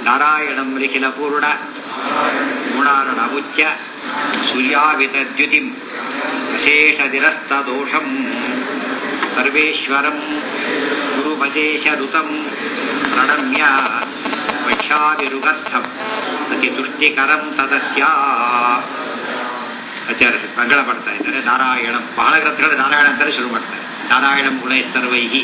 ನಾರಾಯಣಂ ಲಿಖಿಲ ಪೂರ್ಣ ಗುಣಾರ್ಣಮುಚ್ಯ ಸೂರ್ಯಾವಿತದ್ಯುತಿಂ ಅಶೇಷದಿರಸ್ತದೋಷಂ ಸರ್ವೇಶ್ವರಂ ಗುರುಮಜೇಶರುತಂ ಪ್ರಣಮ್ಯ ವಕ್ಷಾವಿರುಗರ್ಥಂ ಅತಿ ತುಷ್ಟಿಕರಂ ತದಸ್ಯ ಆಚಾರ್ಯ ಮಂಗಳ ಮಾಡ್ತಾ ಇದ್ದಾರೆ ನಾರಾಯಣಂ ಬಹಳ ಗ್ರಂಥಗಳು ನಾರಾಯಣ ಅಂತಾರೆ ಶುರು ಮಾಡ್ತಾರೆ ನಾರಾಯಣಂ ಗುಣೈ ಸರ್ವೈಹಿ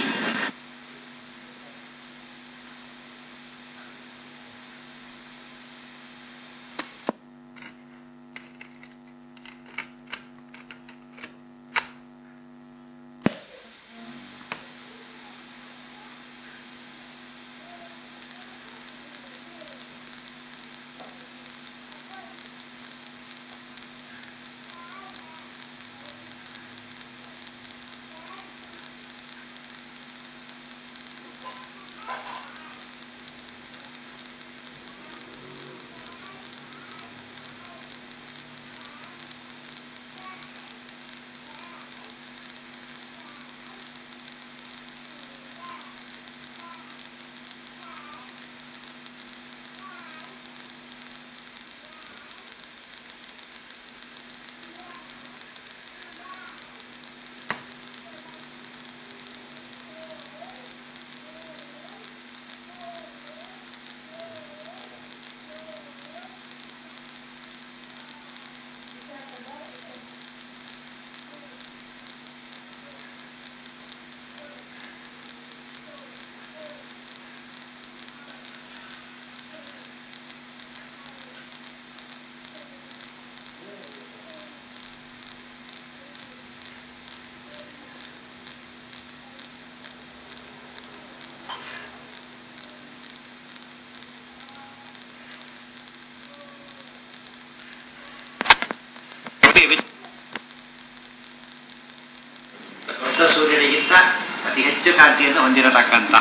ಹೊಸ ಸೂರ್ಯನಿಗಿಂತ ಅತಿ ಹೆಚ್ಚು ಕಾಂತಿಯನ್ನು ಹೊಂದಿರತಕ್ಕಂತಹ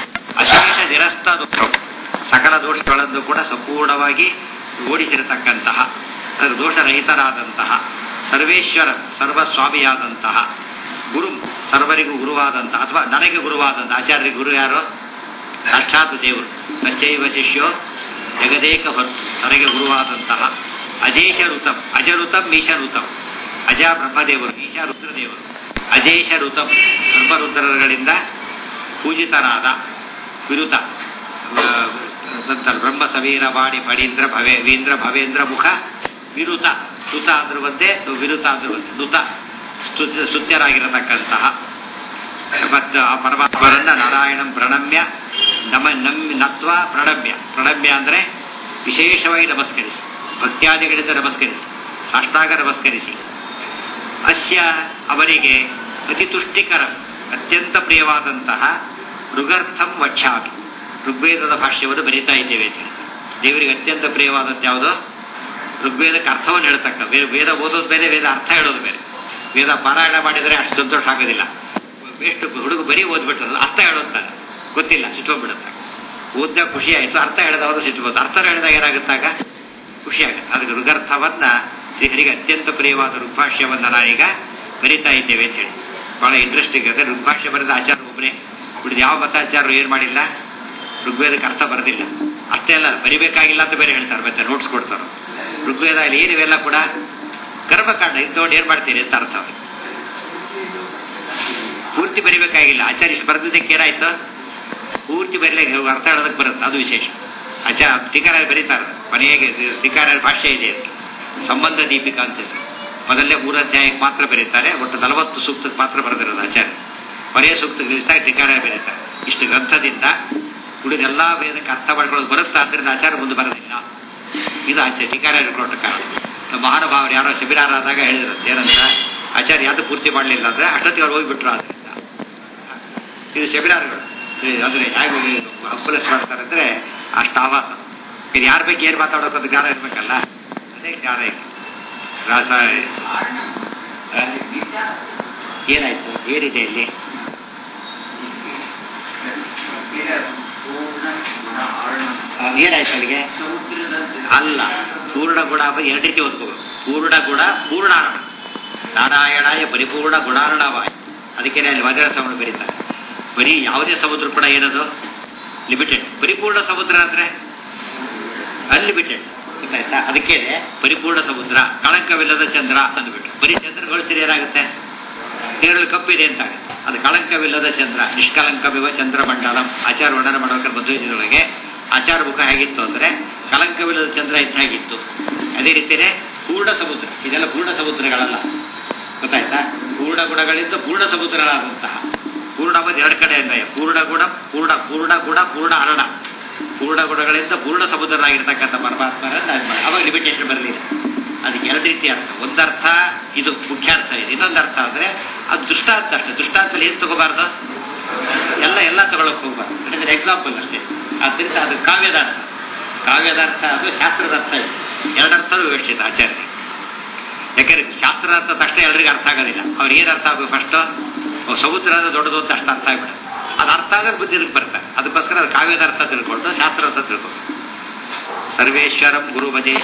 ಅಶೇಷ ನಿರಸ್ತ ದುಃಖ ಸಕಲ ದೋಷಗಳನ್ನು ಕೂಡ ಸಂಪೂರ್ಣವಾಗಿ ಓಡಿಸಿರತಕ್ಕಂತಹ ಅದರ ದೋಷರಹಿತರಾದಂತಹ ಸರ್ವೇಶ್ವರ ಸರ್ವಸ್ವಾಮಿಯಾದಂತಹ ಗುರು ಸರ್ವರಿಗೂ ಗುರುವಾದಂತಹ ಅಥವಾ ನನಗೆ ಗುರುವಾದಂತಹ ಆಚಾರ್ಯರಿಗೆ ಗುರು ಯಾರು ಸಾಕ್ಷಾತ್ ದೇವರು ನಶ್ಚೈವ ಶಿಷ್ಯೋ ಜಗದೇಕ ಹೊತ್ತು ನನಗೆ ಗುರುವಾದಂತಹ ಅಜೇಶ ಋತಂ ಅಜಋತಂ ಈಶಋತಂ ಅಜ ಬ್ರಹ್ಮದೇವರು ಈಶ ರುದ್ರದೇವರು ಅಜೇಶ ಋತಂ ಬ್ರಹ್ಮರುದ್ರಗಳಿಂದ ಪೂಜಿತನಾದ ವಿರುತ ನಂತರ ಬ್ರಹ್ಮ ಸವೀರ ವಾಣಿ ಫಣೀಂದ್ರ ಭವೇ ವೀಂದ್ರ ಭವೇಂದ್ರ ಮುಖ ವಿರುತ ಸುತ ಅಂದ್ರ ಒಂದೇ ವಿರುತ ಅಂದ್ರ ಒಂದೇ ನುತ ಸ್ತುತಿ ಸ್ತುತ್ಯರಾಗಿರತಕ್ಕಂತಹ ಮತ್ತು ಆ ಪರಮಾತ್ಮರನ್ನ ನಾರಾಯಣಂ ಪ್ರಣಮ್ಯ ನಮ ನಮ್ ನತ್ವ ಪ್ರಣಮ್ಯ ಪ್ರಣಮ್ಯ ಅಂದರೆ ವಿಶೇಷವಾಗಿ ನಮಸ್ಕರಿಸಿ ಭಕ್ತ್ಯಾದಿಗಳಿಂದ ನಮಸ್ಕರಿಸಿ ಸಾಷ್ಟಾಗ ನಮಸ್ಕರಿಸಿ ಅಸ್ಯ ಅವರಿಗೆ ಅತಿ ತುಷ್ಟಿಕರ ಅತ್ಯಂತ ಪ್ರಿಯವಾದಂತಹ ಋಗರ್ಥಂ ವಕ್ಷಾಮಿ ಋಗ್ವೇದದ ಭಾಷ್ಯವನ್ನು ಬರೀತಾ ಇದ್ದೇವೆ ಅಂತ ಹೇಳಿ. ದೇವರಿಗೆ ಅತ್ಯಂತ ಪ್ರಿಯವಾದದ್ದು ಯಾವುದು ಋಗ್ವೇದಕ್ಕೆ ಅರ್ಥವನ್ನು ಹೇಳ್ತಕ್ಕ ಬೇರೆ ವೇದ ಓದೋದು ಬೇರೆ ವೇದ ಅರ್ಥ ಹೇಳೋದು ಬೇರೆ ವೇದ ಪಾರಾಯಣ ಮಾಡಿದರೆ ಅಷ್ಟು ಸಂತೋಷ ಆಗೋದಿಲ್ಲ ಎಷ್ಟು ಹುಡುಗ ಬರೀ ಓದ್ಬಿಟ್ರಲ್ಲ ಅರ್ಥ ಹೇಳೋದ್ತಾನೆ ಗೊತ್ತಿಲ್ಲ ಸಿಟ್ಟೋಗ್ಬಿಡುತ್ತೆ ಓದ್ದಾಗ ಖುಷಿ ಆಯಿತು ಅರ್ಥ ಹೇಳಿದವಾಗ ಸಿಟ್ಟಬೋದು ಅರ್ಥ ಹೇಳಿದಾಗ ಏನಾಗುತ್ತಾಗ ಖುಷಿ ಆಗುತ್ತೆ ಅದಕ್ಕೆ ಋಗರ್ಥವನ್ನ ಶ್ರೀಹರಿಗೆ ಅತ್ಯಂತ ಪ್ರಿಯವಾದ ಋಗ್ಭಾಷ್ಯವನ್ನ ನಾವೀಗ ಬರಿತಾ ಇದ್ದೇವೆ ಅಂತ ಹೇಳಿ ಬಹಳ ಇಂಟ್ರೆಸ್ಟಿಂಗ್ ಇದೆ ಋಗ್ಭಾಷ್ಯ ಬರೆದ ಆಚಾರ ಒಬ್ಬನೇ ಉಳಿದ ಯಾವ ಮತಾಚಾರರು ಏನು ಮಾಡಿಲ್ಲ ಋಗ್ವೇದಕ್ಕೆ ಅರ್ಥ ಬರೆದಿಲ್ಲ ಅಷ್ಟೇ ಅಲ್ಲ ಬರಿಬೇಕಾಗಿಲ್ಲ ಅಂತ ಬೇರೆ ಹೇಳ್ತಾರೆ ಮತ್ತೆ ನೋಟ್ಸ್ ಕೊಡ್ತಾರೆ ಋಗ್ವೇದ ಅಲ್ಲಿ ಏನಿವೆಲ್ಲ ಕೂಡ ಕರ್ಮಕಾಂಡ ಇದ್ದೋಡು ಏನ್ ಮಾಡ್ತೀರಿ ಅಂತ ಅರ್ಥ ಅವ್ರಿಗೆ. ಪೂರ್ತಿ ಬರಿಬೇಕಾಗಿಲ್ಲ ಆಚಾರ್ಯ ಇಷ್ಟು ಬರೆದಿದ್ದಕ್ಕೆ ಏನಾಯ್ತು ಪೂರ್ತಿ ಬರೀಲಿಕ್ಕೆ ಅರ್ಥ ಹೇಳೋದಕ್ಕೆ ಬರುತ್ತೆ ಅದು ವಿಶೇಷ ಆಚಾರ ಟೀಕಾರ ಬರೀತಾರೆ ಕೊನೆಗೆ ಟೀಕಾರ ಭಾಷೆ ಇದೆ ಅಂತ ಸಂಬಂಧ ದೀಪಿಕಾ ಅಂತ ಹೆಸರು ಮೊದಲನೇ ಮೂರು ಅಧ್ಯಾಯಕ್ಕೆ ಮಾತ್ರ ಬರೀತಾರೆ ಒಟ್ಟು ನಲವತ್ತು ಸೂಕ್ತಕ್ಕೆ ಮಾತ್ರ ಬರೆದಿರೋದು ಆಚಾರ್ಯ ಕೊನೆಯ ಸೂಕ್ತ ನಿಲ್ಲಿಸಿದಾಗ ಟೀಕಾರ ಬರೀತಾರೆ ಇಷ್ಟು ಗ್ರಂಥದಿಂದ ಉಳಿದೆಲ್ಲ ವೇದಕ್ಕೆ ಅರ್ಥ ಮಾಡ್ಕೊಳ್ಳೋದು ಬರುತ್ತಾ ಅದರಿಂದ ಆಚಾರ ಮುಂದೆ ಬರೋದಿಲ್ಲ ಇದು ಆಚಾರ್ಯ ಟೀಕಾರ ಕೊಟ್ಟ ಕಾರಣ ನಮ್ಮ ಮಹಾನುಭಾವರು ಯಾರೋ ಶಿಬಿರಾರ ಆದಾಗ ಹೇಳಿದ್ರು ಏನಂತ ಆಚಾರ್ಯ ಯಾವುದು ಪೂರ್ತಿ ಮಾಡಲಿಲ್ಲ ಅಂದ್ರೆ ಅಷ್ಟೊತ್ತಿಗೆ ಅವ್ರು ಹೋಗಿಬಿಟ್ರು ಅದರಿಂದ ಇದು ಸೆಮಿನಾರ್ಗಳು ಅಂದ್ರೆ ಹೇಗೆ ಅಪ್ರೆಸ್ ಮಾಡ್ತಾರೆ ಅಂದ್ರೆ ಅಷ್ಟು ಆವಾಸ ಇದು ಯಾರ ಬಗ್ಗೆ ಏನು ಮಾತಾಡೋಕೆ ಅದು ಜ್ಞಾನ ಇರ್ಬೇಕಲ್ಲ ಅದೇ ಜ್ಞಾನ ಇದೆ ರಾಸ ಏನಾಯ್ತು ಏನಿದೆ ಇಲ್ಲಿ ಆ, ಏನಾಯ್ತು ಅಲ್ಲಿಗೆ ಅಲ್ಲ ಪೂರ್ಣ ಗುಣ ಅಂದ್ರೆ ಎರಡು ರೀತಿ ಓದ್ಕೋಬೇಕು ಪೂರ್ಣ ಗುಣ ಪೂರ್ಣಾರ್ಣ ನಾರಾಯಣಾಯ ಪರಿಪೂರ್ಣ ಗುಣಾರ್ಣವಾಯ ಅದಕ್ಕೆ ಅಲ್ಲಿ ವಜ್ರ ಸಮುದ್ರ ಬರೀತಾರೆ ಬರೀ ಯಾವುದೇ ಸಮುದ್ರ ಕೂಡ ಏನದು ಲಿಮಿಟೆಡ್ ಪರಿಪೂರ್ಣ ಸಮುದ್ರ ಅಂದ್ರೆ ಅನ್ಲಿಮಿಟೆಡ್ ಗೊತ್ತಾಯ್ತಾ ಅದಕ್ಕೆ ಪರಿಪೂರ್ಣ ಸಮುದ್ರ ಕಳಂಕವಿಲ್ಲದ ಚಂದ್ರ ಅಂದ್ಬಿಟ್ಟು ಬರೀ ಚಂದ್ರ ಗಳಿಸಿದ್ರೆ ಏನಾಗುತ್ತೆ ನೀರಲ್ಲಿ ಕಪ್ಪಿದೆ ಅಂತ ಆಗುತ್ತೆ ಅದು ಕಳಂಕವಿಲ್ಲದ ಚಂದ್ರ ನಿಷ್ಕಲಂಕವಿವ ಚಂದ್ರಮಂಡಲಂ ಆಚಾರ ವರ್ಣನೆ ಮಾಡ್ಬೇಕಾದ್ರೆ ಮಧ್ವಜದೊಳಗೆ ಆಚಾರ ಮುಖ ಹೇಗಿತ್ತು ಅಂದ್ರೆ ಕಳಂಕವಿಲ್ಲದ ಚಂದ್ರ ಇದ್ದ ಹಾಗಿತ್ತು ಅದೇ ರೀತಿಯೇ ಪೂರ್ಣ ಸಮುದ್ರ ಇದೆಲ್ಲ ಪೂರ್ಣ ಸಮುದ್ರಗಳಲ್ಲ ಗೊತ್ತಾಯ್ತಾ ಪೂರ್ಣ ಗುಣಗಳಿಂದ ಪೂರ್ಣ ಸಮುದ್ರಗಳಾದಂತಹ ಪೂರ್ಣ ಬಂದು ಎರಡು ಕಡೆ ಅನ್ವಯ ಪೂರ್ಣ ಗುಣ ಪೂರ್ಣ ಪೂರ್ಣ ಗುಣ ಪೂರ್ಣ ಅರಣ ಪೂರ್ಣ ಗುಣಗಳಿಂದ ಪೂರ್ಣ ಸಮುದ್ರನಾಗಿರ್ತಕ್ಕಂಥ ಪರಮಾತ್ಮರನ್ನ ಅವಾಗ ಲಿಮಿಟೇಷನ್ ಬರಲಿಲ್ಲ ಅದಕ್ಕೆ ಎರಡು ರೀತಿ ಅರ್ಥ ಒಂದರ್ಥ ಇದು ಮುಖ್ಯ ಅರ್ಥ ಇದೆ ಇನ್ನೊಂದು ಅರ್ಥ ಅಂದ್ರೆ ಅದು ದುಷ್ಟಾಂತ ಅಷ್ಟೇ ದುಷ್ಟಾಂತದಲ್ಲಿ ಏನು ತಗೋಬಾರ್ದು ಎಲ್ಲ ಎಲ್ಲ ತಗೊಳಕ್ ಹೋಗ್ಬಾರ್ದು ಯಾಕಂದ್ರೆ ಎಕ್ಸಾಂಪಲ್ ಅಷ್ಟೇ ಆದ್ದರಿಂದ ಅದು ಕಾವ್ಯದ ಅರ್ಥ ಕಾವ್ಯದ ಅರ್ಥ ಅದು ಶಾಸ್ತ್ರದ ಅರ್ಥ ಇದೆ ಎರಡರ್ಥನೂ ವಿವಕ್ಷಿತ ಆಚಾರ್ಯ ಯಾಕಂದ್ರೆ ಶಾಸ್ತ್ರದ ಅರ್ಥ ತಕ್ಷಣ ಎಲ್ರಿಗೂ ಅರ್ಥ ಆಗೋದಿಲ್ಲ ಅವ್ರಿಗೆ ಏನು ಅರ್ಥ ಆಗಬೇಕು ಫಸ್ಟ್ ಸಮುದ್ರ ಅಂದ್ರೆ ದೊಡ್ಡದು ಅಂತ ಅಷ್ಟು ಅರ್ಥ ಆಗ್ಬಿಡುತ್ತೆ ಅದು ಅರ್ಥ ಆಗೋದು ಬುದ್ಧಿದಕ್ಕೆ ಬರ್ತಾರೆ ಅದಕ್ಕೋಸ್ಕರ ಅದು ಕಾವ್ಯದ ಅರ್ಥ ತಿಳ್ಕೊಂಡು ಶಾಸ್ತ್ರ ಅರ್ಥ ತಿಳ್ಕೊಂಡು ಸರ್ವೇಶ್ವರಂ ಗುರು ಭಜೆ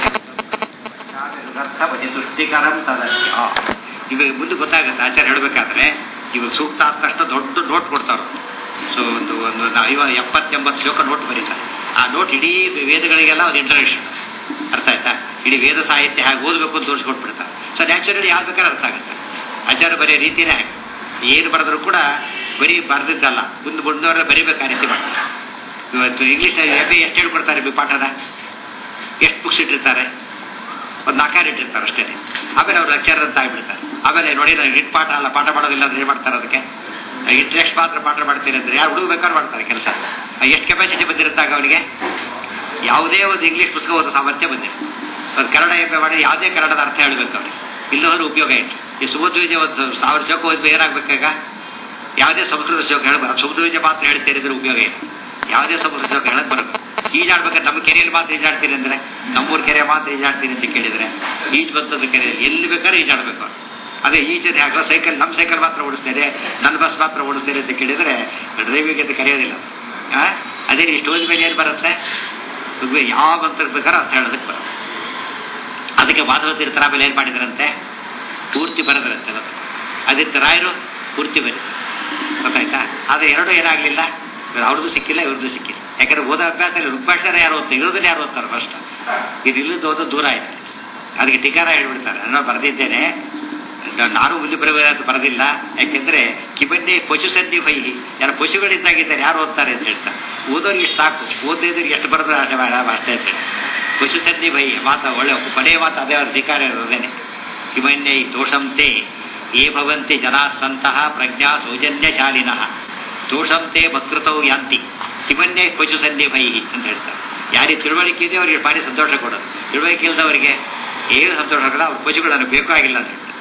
ಅರ್ಥ ಭಜೆ ತುಷ್ಟಿಕರಂ ತದಸ್ಯ ಇವಾಗ ಮುಂದೆ ಗೊತ್ತಾಗುತ್ತೆ ಆಚಾರ್ಯ ಹೇಳ್ಬೇಕಾದ್ರೆ ಇವಾಗ ಸೂಕ್ತ ಆದ ತಕ್ಷಣ ದೊಡ್ಡ ನೋಟ್ ಕೊಡ್ತಾರೆ ಸೊ ಒಂದು ಒಂದು ಐವ ಎಪ್ಪತ್ತೆಂಬತ್ತು ಶ್ಲೋಕ ನೋಟ್ ಬರೀತಾರೆ ಆ ನೋಟ್ ಇಡೀ ವೇದಗಳಿಗೆಲ್ಲ ಒಂದು ಇಂಟ್ರಡಕ್ಷನ್ ಅರ್ಥ ಆಯ್ತಾ ಇಡೀ ವೇದ ಸಾಹಿತ್ಯ ಹೇಗೆ ಓದಬೇಕು ಅಂತ ತೋರಿಸ್ಕೊಟ್ಬಿಡ್ತಾರೆ ಸೊ ನ್ಯಾಚುರಲಿ ಯಾವ್ದು ಬೇಕಾದ್ರೆ ಅರ್ಥ ಆಗುತ್ತೆ ಆಚಾರ್ಯ ಬರೀ ರೀತಿನೇ ಹಾಗೆ ಏನು ಬರೆದ್ರು ಕೂಡ ಬರೀ ಬರೆದಿದ್ದಲ್ಲ ಮುಂದೆ ಮುಂದವರೆಲ್ಲ ಬರೀಬೇಕು ಆ ರೀತಿ ಮಾಡ್ತಾರೆ ಇವತ್ತು ಇಂಗ್ಲೀಷ್ ಎಫ್ ಎಷ್ಟು ಹೇಳ್ಕೊಡ್ತಾರೆ ಬಿ ಪಾಠದ ಎಷ್ಟು ಬುಕ್ಸ್ ಇಟ್ಟಿರ್ತಾರೆ ಒಂದು ನಾಲ್ಕಾರು ಇಟ್ಟಿರ್ತಾರೆ ಅಷ್ಟೇ ಆಮೇಲೆ ಅವ್ರು ಲೆಕ್ಚರ್ ಅಂತ ಆಗ್ಬಿಡ್ತಾರೆ ಆಮೇಲೆ ನೋಡಿ ನಾನು ಇಟ್ ಪಾಠ ಅಲ್ಲ ಪಾಠ ಮಾಡೋದಿಲ್ಲ ಅಂದ್ರೆ ಏನು ಮಾಡ್ತಾರೆ ಅದಕ್ಕೆ ಇಟ್ಟು ಎಷ್ಟು ಮಾತ್ರ ಪಾಠ ಮಾಡ್ತೀರಿ ಅಂದ್ರೆ ಯಾರು ಹುಡುಗ ಬೇಕಾದ್ರೆ ಮಾಡ್ತಾರೆ ಕೆಲಸ ಎಷ್ಟು ಕೆಪಾಸಿಟಿ ಬಂದಿರುತ್ತಾಗ ಅವನಿಗೆ ಯಾವುದೇ ಒಂದು ಇಂಗ್ಲೀಷ್ ಪುಸ್ತಕ ಓದೋ ಸಾಮರ್ಥ್ಯ ಬಂದಿದೆ ಅದು ಕನ್ನಡ ಎಂ ಮಾಡಿ ಯಾವುದೇ ಕನ್ನಡದ ಅರ್ಥ ಹೇಳ್ಬೇಕು ಅವ್ರಿಗೆ ಇಲ್ಲೋದ್ರೆ ಉಪಯೋಗ ಇತ್ತು ಈ ಸುಮಧ್ವಿಜಯ ಒಂದು ಸಾವಿರ ಶ್ಲೋಕ ಓದ್ಬೇಕು ಏನಾಗಬೇಕಾಗ ಯಾವುದೇ ಸಂಸ್ಕೃತ ಶ್ಲೋಕ ಹೇಳ್ಬಾರ್ದು ಸುಮಧ್ವಿಜಯ ಮಾತ್ರ ಹೇಳ್ತೀರಿದ್ರೆ ಉಪಯೋಗ ಇಲ್ಲ ಯಾವುದೇ ಸಂಸ್ಕೃತ ಶ್ಲೋಕ ಹೇಳಕ್ ಬರಬೇಕು ಈಜಾಡ್ಬೇಕಾದ್ರೆ ನಮ್ಮ ಕೆರೆಯಲ್ಲಿ ಮಾತ್ರ ಈಜಾಡ್ತೀರಿ ಅಂದ್ರೆ ನಮ್ಮೂರ ಕೆರೆ ಮಾತ್ರ ಈಜಾಡ್ತೀರಿ ಅಂತ ಕೇಳಿದ್ರೆ ಈಜು ಬಂತದ ಕೆರೆ ಎಲ್ಲಿ ಬೇಕಾದ್ರೆ ಈಜಾಡ್ಬೇಕು ಅವ್ರು ಅದೇ ಈಜದೆ ಹಾಕೋ ಸೈಕಲ್ ನಮ್ಮ ಸೈಕಲ್ ಮಾತ್ರ ಓಡಿಸ್ತೇನೆ ನನ್ನ ಬಸ್ ಮಾತ್ರ ಓಡಿಸ್ತೇನೆ ಅಂತ ಕೇಳಿದ್ರೆ ಡ್ರೈವಿಂಗ್ ಅಂತ ಕರೆಯೋದಿಲ್ಲ ಆ? ಅದೇ ಈ ಸ್ಟೋಜ್ ಮೇಲೆ ಏನು ಬರುತ್ತೆ ಋಗ್ವೇದ ಯಾವ ಮಂತ್ರ ಬೇಕಾದ್ರೆ ಅರ್ಥ ಹೇಳೋದಕ್ಕೆ ಬರುತ್ತೆ ಅದಕ್ಕೆ ಮಾಧವ ತೀರ್ಥರ ಮೇಲೆ ಏನು ಮಾಡಿದ್ರಂತೆ ಪೂರ್ತಿ ಬರೆದ್ರಂತೆ ಅದಕ್ಕೆ ಆದಿತ್ಯ ರಾಯರು ಪೂರ್ತಿ ಬರೀ ಗೊತ್ತಾಯ್ತಾ ಆದರೆ ಎರಡೂ ಏನಾಗಲಿಲ್ಲ ಅವ್ರದ್ದು ಸಿಕ್ಕಿಲ್ಲ ಇವ್ರದ್ದು ಸಿಕ್ಕಿಲ್ಲ ಯಾಕಂದ್ರೆ ಓದೋ ಅಭ್ಯಾಸದಲ್ಲಿ ಋಗ್ಭಾಷಣ ಯಾರು ಓದ್ತಾರೆ ಇರೋದನ್ನ ಯಾರು ಓದ್ತಾರೆ ಫಸ್ಟ್ ಇದು ಇಲ್ಲದ್ದು ಓದೋ ದೂರ ಆಯ್ತು ಅದಕ್ಕೆ ಟಿಕಾರ ಹೇಳ್ಬಿಡ್ತಾರೆ ನಾನು ಬರೆದಿದ್ದೇನೆ ನಾನು ಮುಂದೆ ಬರಬೇಕಂತ ಬರೋದಿಲ್ಲ ಯಾಕೆಂದ್ರೆ ಕಿಬನ್ನೇ ಪಶು ಸಂಧಿ ಬೈಹಿ ಯಾರು ಪಶುಗಳಿದ್ದಾಗಿದ್ದಾರೆ ಯಾರು ಓದ್ತಾರೆ ಅಂತ ಹೇಳ್ತಾರೆ ಓದೋರಿಗೆ ಇಷ್ಟು ಸಾಕು ಓದಿದ್ರೆ ಎಷ್ಟು ಬರೋದು ಅಷ್ಟೇ ಬೇಡ ಅಷ್ಟೇ ಅಂತ ಪಶು ಸಂಧಿ ಭೈ ಮಾತ ಒಳ್ಳೆ ಕೊನೆಯ ಮಾತು ಅದೇ ಅವ್ರ ಧಿಕಾರ ಇರೋದೇನೆ ಕಿಮನ್ಯೈ ದೋಷಂತೆ ಏ ಭವಂತಿ ಜನಾ ಸಂತಹ ಪ್ರಜ್ಞಾ ಸೌಜನ್ಯಶಾಲಿನಃ ದೋಷಂತೆ ಮತ್ಕೃತೌ ಯಾಂತಿ ಕಿಮನ್ಯೈ ಪಶು ಸಂಧಿ ಭೈಹಿ ಅಂತ ಹೇಳ್ತಾರೆ ಯಾರಿಗೆ ತಿಳುವಳಿಕೆ ಇದೆ ಅವರಿಗೆ ಭಾರಿ ಸಂತೋಷ ಕೊಡೋದು ತಿಳುವಳಿಕೆ ಇಲ್ಲದವರಿಗೆ ಏನು ಸಂತೋಷ ಆಗಲ್ಲ ಅವ್ರ ಪಶುಗಳನ್ನು ಬೇಕಾಗಿಲ್ಲ ಅಂತ ಹೇಳ್ತಾರೆ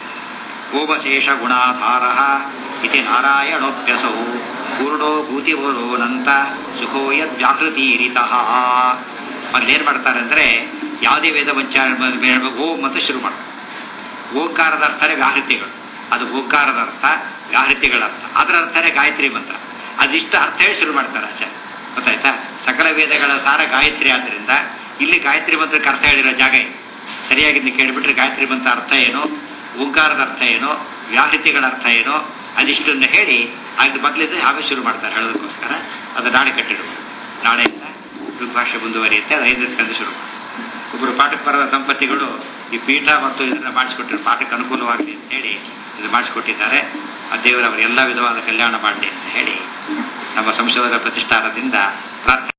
ಓಮಶೇಷ ಗುಣಾಧಾರ ಇತಿ ನಾರಾಯಣೋಪ್ಯಸೌ ಪೂರ್ಣೋ ಭೂತಿಭೂರೋನಂತ ಸುಖೋಯದ್ ವ್ಯಾಹೃತೀರಿತಃ ಅಲ್ಲಿ ಏನ್ ಮಾಡ್ತಾರೆ ಅಂದ್ರೆ ಯಾವುದೇ ವೇದ ವಂಚಾರ ಓಂ ಅಂತ ಶುರು ಮಾಡ್ತಾರೆ ಓಂಕಾರದ ಅರ್ಥನೇ ವ್ಯಾಹೃತಿಗಳು ಅದು ಓಂಕಾರದ ಅರ್ಥ ವ್ಯಾಹೃತಿಗಳ ಅರ್ಥ ಅದರ ಅರ್ಥನೇ ಗಾಯತ್ರಿ ಮಂತ್ರ ಅದಿಷ್ಟು ಅರ್ಥ ಹೇಳಿ ಶುರು ಮಾಡ್ತಾರೆ ಆಚಾರ್ಯ ಗೊತ್ತಾಯ್ತಾ ಸಕಲ ವೇದಗಳ ಸಾರ ಗಾಯತ್ರಿ ಆದ್ರಿಂದ ಇಲ್ಲಿ ಗಾಯತ್ರಿ ಮಂತ್ರಕ್ಕೆ ಅರ್ಥ ಹೇಳಿರೋ ಜಾಗ ಇದೆ ಸರಿಯಾಗಿ ನೀವು ಕೇಳಿಬಿಟ್ರೆ ಗಾಯತ್ರಿ ಮಂತ್ರ ಅರ್ಥ ಏನು ಓಂಕಾರದ ಅರ್ಥ ಏನು ವ್ಯಾಹೃತಿಗಳ ಅರ್ಥ ಏನು ಅದಿಷ್ಟನ್ನು ಹೇಳಿ ಅದು ಮಕ್ಕಳಿಂದ ಆಮೇಲೆ ಶುರು ಮಾಡ್ತಾರೆ ಹೇಳೋದಕ್ಕೋಸ್ಕರ ಅದು ನಾಳೆ ಕಟ್ಟಿಡುವುದು ನಾಳೆಯಿಂದ ಋಗ್ಭಾಷೆ ಮುಂದುವರಿಯುತ್ತೆ ಅದು ಐದನೇ ಕಂದು ಶುರು ಮಾಡಿ ಒಬ್ಬರು ಪಾಠಕ್ಕೆ ಬರದ ದಂಪತಿಗಳು ಈ ಪೀಠ ಮತ್ತು ಇದನ್ನ ಮಾಡಿಸ್ಕೊಟ್ಟಿರೋ ಪಾಠಕ್ಕೆ ಅನುಕೂಲವಾಗಲಿ ಅಂತ ಹೇಳಿ ಇದು ಮಾಡಿಸ್ಕೊಟ್ಟಿದ್ದಾರೆ ಆ ದೇವರು ಅವರ ಎಲ್ಲ ವಿಧವಾದ ಕಲ್ಯಾಣ ಮಾಡಲಿ ಅಂತ ಹೇಳಿ ನಮ್ಮ ಸಂಶೋಧನಾ ಪ್ರತಿಷ್ಠಾನದಿಂದ ಪ್ರಾರ್ಥನೆ